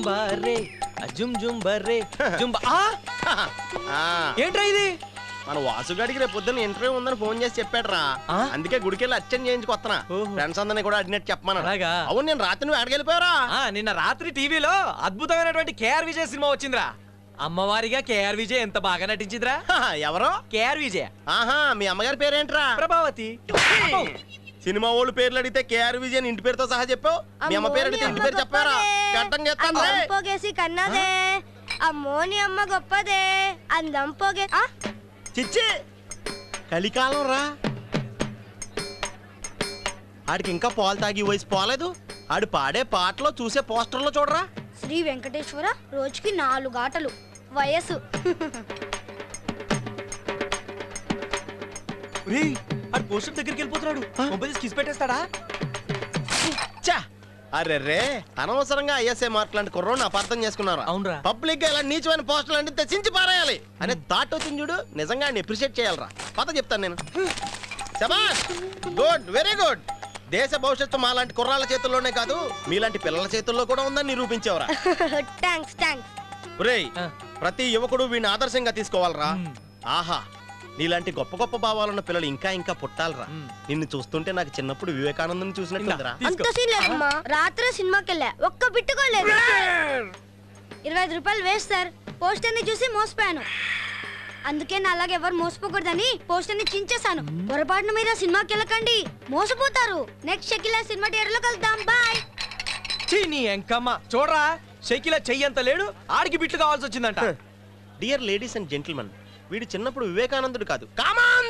జుంబారే జుమ్ జుంబరే జుంబా ఆ! ఆ, ఏంట్రా ఇది మన వాసుగాడికి రేపు పొద్దున్న ఇంటర్వ్యూ ఉందని ఫోన్ చేసి చెప్పాడు రా ఆ? అందుకే గుడికి వెళ్ళి అచ్చం చేయించుకొస్తున్నా ఓహో. ఫ్రెండ్స్ అందరినీ కూడా అడిగినట్టు చెప్పమన్నా అలాగా? అవును నేను రాత్రి నువ్వు ఎక్కడికి ఆ నిన్న రాత్రి టీవీలో అద్భుతమైనటువంటి కేఆర్ విజయ్ సినిమా వచ్చిందిరా అమ్మవారిగా కేఆర్ విజయ్ ఎంత బాగా నటించిందిరా ఎవరో కేఆర్ విజయ్ ఆహా మీ అమ్మగారి పేరేంట్రా ప్రభావతి సినిమా వాళ్ళు పేర్లు అడిగితే కేఆర్ విజయన్ ఇంటి పేరుతో సహా చెప్పావు మీ అమ్మ పేరు అడిగితే ఇంటి పేరు చెప్పారా గడ్డం చేస్తాను రే. అందం పోగేసి కన్నదే అమ్మోని అమ్మ గొప్పదే అందం పోగే ఆ? చిచ్చి కలికాలం రా ఆడికి ఇంకా పాలు తాగి ఈ వయసు పోలేదు ఆడు పాడే పాటలో చూసే పోస్టర్లో చూడరా శ్రీ వెంకటేశ్వర రోజుకి నాలుగు ఆటలు వయస్సు రేయ్, ఆడు పోస్టర్ దగ్గరికి వెళ్ళిపోతున్నాడు మొబైల్ కిస్ పెట్టేస్తాడా చా అరే రే అనవసరంగా ఐఎస్ఏ మార్క్ లాంటి కుర్రోని అపార్థం చేసుకున్నారు అవునురా. పబ్లిక్ గా ఇలా నీచమైన పోస్టులు అంటే తెచ్చించి పారేయాలి అనే థాట్ వచ్చింది చూడు నిజంగా ఆయన అప్రిషియేట్ చేయాలరా కొత్త చెప్తాను నేను శబాష్ గుడ్ వెరీ గుడ్ దేశ భవిష్యత్తు మాలాంటి కుర్రాళ్ళ చేతుల్లోనే కాదు మీలాంటి పిల్లల చేతుల్లో కూడా ఉందని నిరూపించేవరా థ్యాంక్స్ థ్యాంక్స్ ఒరేయ్ ఆ. ప్రతి యువకుడు వీడిని ఆదర్శంగా తీసుకోవాలరా మ్మ్. ఆహా నీలాంటి గొప్ప గొప్ప భావాలున్న పిల్లలు ఇంకా ఇంకా పుట్టాలరా మ్మ్. నిన్ను చూస్తుంటే నాకు చిన్నప్పుడు వివేకానందం చూసినట్టుందిరా తీసుకో. అంత సీన్ లేదమ్మా రాత్రి సినిమాకి వెళ్ళా ఒక్క బిట్టుకోలేదు ఇరవై ఐదు రూపాయలు వేస్ట్ సార్ పోస్టర్ ని చూసి మోసపోయాను అందుకే నా అలాగే ఎవరు మోసపోకూడదని పోస్టర్ ని చించేశాను పొరపాటున మీరు ఆ సినిమాకి వెళ్ళకండి మోసపోతారు నెక్స్ట్ షకిలా సినిమా థియేటర్ లో కలుద్దాం బాయ్ చీ నీ ఎంకమ్మ చూడరా షకిల చెయ్యంత లేడు ఆడికి బిట్లు కావాల్సి వచ్చిందంట డియర్ లేడీస్ అండ్ జెంటిల్మెన్ వీడు చిన్నప్పుడు వివేకానందుడు కాదు కామాన్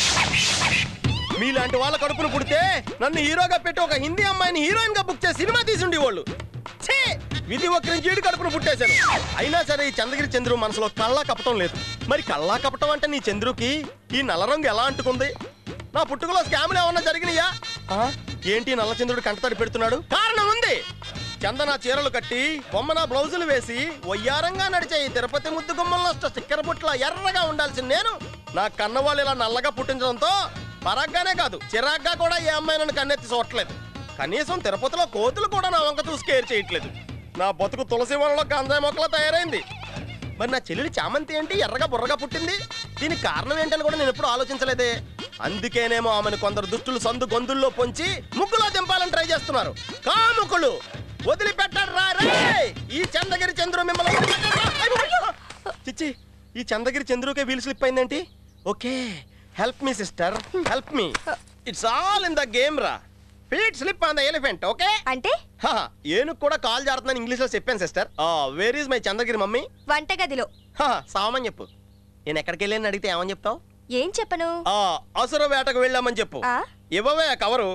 మీలాంటి వాళ్ళ కడుపును పుడితే నన్ను హీరోగా పెట్టి ఒక హిందీ అమ్మాయిని హీరోయిన్ గా బుక్ చేసి సినిమా తీసుండి వాళ్ళు ఛీ! విధి ఒక్కరి జీడి కడుపును పుట్టేశాను అయినా సరే ఈ చంద్రగిరి చంద్రు మనసులో కళ్ళా కపటం లేదు మరి కళ్ళా కపటం అంటే నీ చంద్రుకి ఈ నల్ల రంగు ఎలా అంటుకుంది నా పుట్టుకలో స్కామ్లు ఏమన్నా జరిగినాయా ఆ? ఏంటి నల్ల చంద్రుడు కంటతడి పెడుతున్నాడు కారణం ఉంది చందన చీరలు కట్టి బొమ్మన బ్లౌజులు వేసి వయ్యారంగా నడిచే ఈ తిరుపతి ముద్దు గుమ్మంలో స్టిక్కర్ బుట్ల ఎర్రగా ఉండాల్సిన నేను నా కన్నవాళ్ళు ఇలా నల్లగా పుట్టించడంతో పరగ్గానే కాదు చిరాగ్గా కూడా ఏ అమ్మాయి నన్ను కన్నెత్తి చూడట్లేదు కనీసం తిరుపతిలో కోతులు కూడా నా వంక చూసి కేర్ చేయట్లేదు నా బతుకు తులసి వనంలో గంజాయి మొక్కలా తయారైంది మరి నా చెల్లెలి చామంతి ఏంటి ఎర్రగా బుర్రగా పుట్టింది దీనికి కారణం ఏంటని కూడా నేను ఎప్పుడు ఆలోచించలేదే అందుకేనేమో ఆమెను కొందరు దుష్టులు సందు గొంతుల్లో పొంచి ముగ్గులో దింపాలని ట్రై చేస్తున్నారు కాముకులు వదిలిపెట్టరా రే ఈ చంద్రగిరి చంద్రు మిమ్మల్ని వదిలిపెట్టడురా. అయ్యో! చిచ్చి ఈ చంద్రగిరి చంద్రుకే వీల్ స్లిప్ అయిందేంటి okay help me sister help me it's all in the game రా feet slip on the elephant okay అంటే ఏనుగు కూడా కాల్ జారుతుందని ఇంగ్లీష్ లో చెప్పాను sister where is my Chandragiri mummy వంటగదిలో సామని చెప్పు నేను ఎక్కడికి వెళ్ళాను అడిగితే ఏమని చెప్తావు ఏం చెప్పను ఆ అసుర వేటకు వెళ్ళామని చెప్పు ఆ ఇవ్వవే ఆ కవరు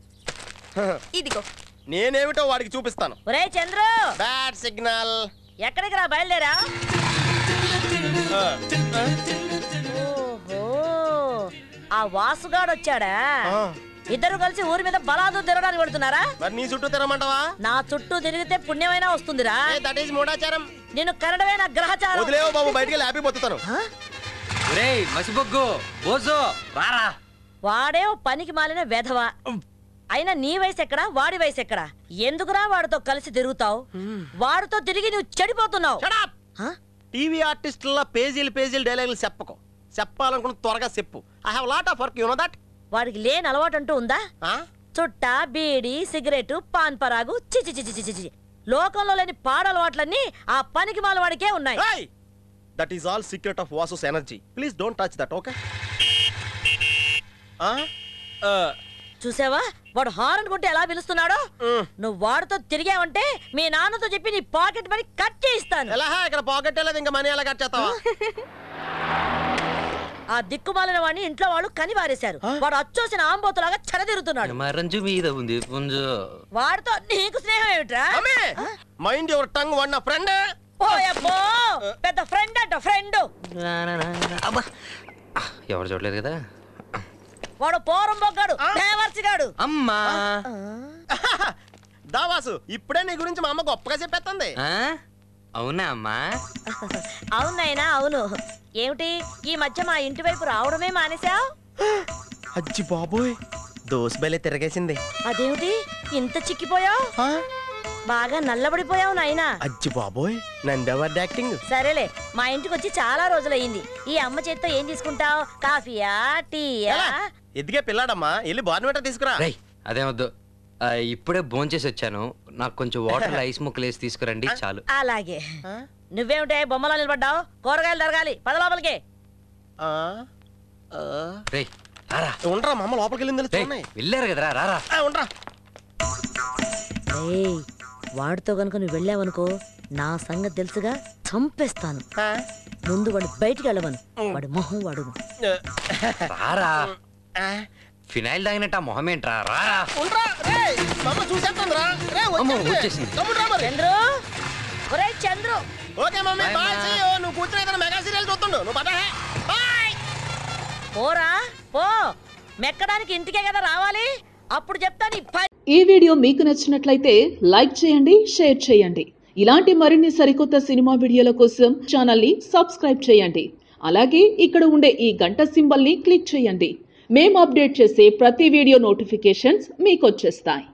ఇదిగో నేనేమిటో వాడికి చూపిస్తాను ఒరే చంద్రు బ్యాడ్ సిగ్నల్ ఎక్కడికి రా బయలుదేరా ఓహో ఆ వాసుగాడు వచ్చాడా ఇద్దరు కలిసి ఊరి మీద బలాదు తిరగడానికి పెడుతున్నారా మరి నీ చుట్టూ తిరగమంటావా నా చుట్టూ తిరిగితే పుణ్యమైనా వస్తుందిరా దట్ ఈస్ మూడాచారం నిన్ను కరడమే నా గ్రహచారం వదిలేవు బాబు బయటికి వెళ్ళి హ్యాపీ పోతాను రేయ్ మసిబొగ్గు బోజో రారా వాడే ఓ పనికి మాలిన వెధవ అయినా నీ వయసు ఎక్కడా వాడి వయసు ఎక్కడా ఎందుకురా వాడితో కలిసి తిరుగుతావు వాడితో తిరిగి నువ్వు చెడిపోతున్నావు హ? టీవీ ఆర్టిస్టుల పేజీలు పేజీలు డైలాగులు చెప్పకు చెప్పాలనుకున్న త్వరగా చెప్పు I have lot of work you know that వాడికి లేని అలవాటు అంటూ ఉందా చుట్ట బీడి సిగరెట్ పాన్ పరాగు చిచి చిచి చిచి చిచి లోకంలో లేని పాడలవాట్లన్నీ ఆ పనికి మాల వాడికే ఉన్నాయి that is all secret of Vasu's energy please don't touch that okay చూసావా వాడు హారన్ కొట్టి ఎలా పిలుస్తున్నాడో నువ్వు వాడితో తిరిగావంటే మీ నాన్నతో చెప్పి నీ పాకెట్ మనీ కట్ చేయిస్తాను ఎలా ఇక్కడ పాకెట్ లేదు ఇంకా మనీ ఎలా కట్ చేస్తావా ఆ దిక్కుమాలిన వాడిని ఇంట్లో వాళ్ళు కని వారేశారు వాడు అచ్చోసిన ఆంబోతులాగా చెడదిరుతున్నాడు మరంజు మీద ఉంది పుంజు వాడితో నీకు స్నేహం ఏమిట్రా mind your tongue one friend ఓయబ్బో పెద్ద ఫ్రెండ్ అంట ఫ్రెండ్ అబ్బా ఎవరు చూడలేదు కదా వాడు పోరం బొగ్గాడు దేవర్చిగాడు అమ్మా దావాసు ఇప్పుడే నీ గురించి మా అమ్మ గొప్పగా చెప్పేస్తుంది ఆ? అవునా అమ్మా అవునైనా అవును ఏమిటి ఈ మధ్య మా ఇంటి వైపు రావడమే మానేశావు అజ్జి బాబోయ్ దోస్ బలే తిరగేసింది అదేమిటి ఇంత చిక్కిపోయావు ఆ? బాగా నల్లబడిపోయావు నాయనా అజ్జి బాబోయ్ నందెవర్ యాక్టింగ్ సరేలే మా ఇంటికి వచ్చి చాలా రోజులయ్యింది ఈ అమ్మ చేత్తో ఏం తీసుకుంటావు కాఫీయా టీయా ఎదిగే పిల్లాడమ్మా వెళ్ళి బార్నవేట తీసుకురా రేయ్ అదేమొద్దు ఆ, ఇప్పుడే భోంచేసి వచ్చాను నాకు కొంచెం వాటర్ ఐస్ ముక్కలు వేసి తీసుకురండి చాలు అలాగే నువ్వేమిటే బొమ్మలో నిలబడ్డావు కూరగాయలు తరగాలి పద లోపలికి ఆ, ఆ. రేయ్ రారా ఉండరా మా అమ్మ లోపలికి వెళ్ళింది రేయ్ తెలుస్తున్నాయి వెళ్ళారు కదరా రారా ఉండరా ఏయ్, వాడితో గనుక నువ్వు వెళ్ళావనుకో నా సంగతి తెలుసుగా చంపేస్తాను ఆ, ముందు వాడు బయటికి వెళ్ళవను వాడు మొహం వాడును రారా ఆ. ఫినాయిల్ తాగినట్టు ఆ మొహం ఏంట్రా రారా ఉండరా రేయ్ మా అమ్మ చూసేస్తుందిరా రే అమ్మో, వచ్చేసింది. వచ్చేసింది. తమ్ముడురా మరి చంద్రు ఒరే Chandru okay mummy Bye, bye Ma. See you. నువ్వు కూర్చుని ఏదైనా మెగా సీరియల్ చూస్తుండు నువ్వు పద బాయ్ పోరా పో మెక్కడానికి ఇంటికే కదా రావాలి అప్పుడు చెప్తా నీ పని ఈ వీడియో మీకు నచ్చినట్లయితే లైక్ చేయండి షేర్ చేయండి ఇలాంటి మరిన్ని సరికొత్త సినిమా వీడియోల కోసం ఛానల్ని సబ్స్క్రైబ్ చేయండి అలాగే ఇక్కడ ఉండే ఈ గంట సింబల్ని క్లిక్ చేయండి మేము అప్డేట్ చేసే ప్రతి వీడియో నోటిఫికేషన్స్ మీకు వచ్చేస్తాయి